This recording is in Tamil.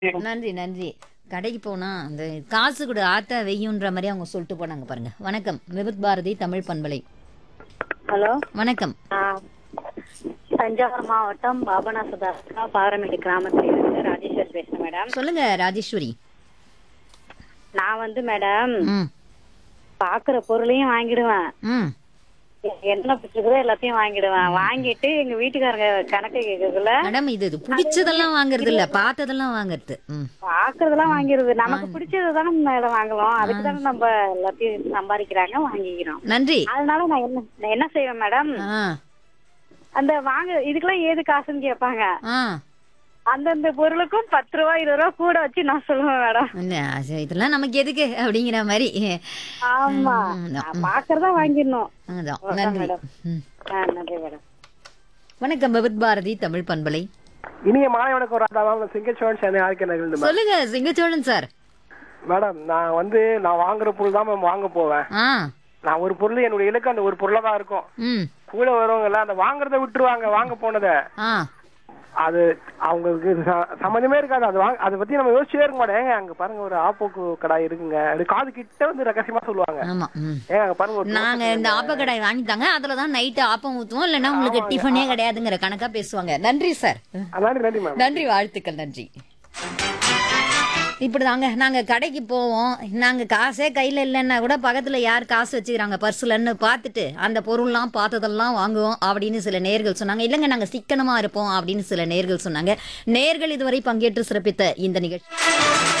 நன்றி நன்றி கடைக்கு போனா அந்த காசு கூட ஆத்தா வெய்யுன்ற மாதிரி அவங்க சொல்லிட்டு போனாங்க பாருங்க வணக்கம் விபத் பாரதி தமிழ் பண்பலை ஹலோ வணக்கம் நான் தஞ்சாவூர் மாவட்டம் பாபநாசதாஸ்கா பாரமேடு கிராமத்துல இருந்து ராஜேஸ்வரி பேசுறேன் மேடம் சொல்லுங்க ராஜேஸ்வரி நான் வந்து மேடம் ம் பாக்குற பொருளையும் வாங்கிடுவேன் ம் என்ன பிடிச்சிருக்குதோ எல்லாத்தையும் வாங்கிடுவேன் வாங்கிட்டு எங்க வீட்டுக்காரங்க கணக்கு கேக்குறதுல மேடம் இது இது பிடிச்சதெல்லாம் வாங்குறது இல்ல பார்த்ததெல்லாம் வாங்குறது ம் பாக்குறதெல்லாம் வாங்கிடுது நமக்கு பிடிச்சது தானே மேடம் வாங்கலாம் அதுக்கு தானே நம்ம எல்லாத்தையும் சம்பாதிக்கிறாங்க வாங்கிக்கிறோம் நன்றி அதனால நான் என்ன நான் என்ன செய்வேன் மேடம் ஆ அந்த வாங்க இதுக்கெல்லாம் ஏது காசுன்னு கேட்பாங்க ஆ அந்தந்த பொருளுக்கும் பத்து ரூபா இருபது ரூபா கூட வச்சு நான் சொல்லுவேன் மேடம் இல்ல, அது இதெல்லாம் நமக்கு எதுக்கு அப்படிங்கிற மாதிரி ஆமா ம், நான் பாக்குறதா வாங்கிடணும் அதான் ஓகே, நன்றி மேடம். ம். ஆ, நன்றி மேடம் வணக்கம் விபத் பாரதி தமிழ் பண்பலை இனிய மாலை வணக்கம் ஒரு ராதா மேம் சிங்கச்சோழன் சென்னை ஆர்கே நகர்ந்து மேம் சொல்லுங்க சிங்கச்சோழன் சார் மேடம் நான் வந்து நான் வாங்குற பொருள் தான் மேம் வாங்க போவேன் ஆ நான் ஒரு பொருள் என்னுடைய இலக்கு அந்த ஒரு பொருளா தான் இருக்கும் ம் கூட வரவங்க எல்லாம் அந்த வாங்குறத விட்டுருவாங்க வாங்க போனதை ஆ அது அவங்களுக்கு இது ச- சம்மந்தமே இருக்காது அது வாங்க அதை பத்தி நம்ம யோசிச்சே இருக்க மாட்டோம் ஏங்க அங்க பாருங்க ஒரு ஆப்போக்கு கடாய் இருக்குங்க அது காது கிட்ட வந்து ரகசியமா சொல்லுவாங்க ஆமா ம் ஏங்க அங்க பாருங்க ஒரு நாங்க இந்த ஆப்பக்கடாய் வாங்கிட்டாங்க அதுல தான் நைட்டு ஆப்பம் ஊத்துவோம் இல்லைன்னா உங்களுக்கு டிஃபனே கிடையாதுங்கிற கணக்கா பேசுவாங்க நன்றி சார் நன்றி நன்றி மேம் நன்றி வாழ்த்துக்கள் நன்றி இப்படிதாங்க நாங்க கடைக்கு போவோம் நாங்க காசே கையில இல்லைன்னா கூட பக்கத்துல யார் காசு வச்சுக்கிறாங்க பர்சுலன்னு பார்த்துட்டு அந்த பொருள்லாம் பார்த்ததெல்லாம் வாங்குவோம் அப்படின்னு சில நேர்கள் சொன்னாங்க இல்லைங்க நாங்க சிக்கனமா இருப்போம் அப்படின்னு சில நேர்கள் சொன்னாங்க நேர்கள் இதுவரை பங்கேற்று சிறப்பித்த இந்த நிகழ்ச்சி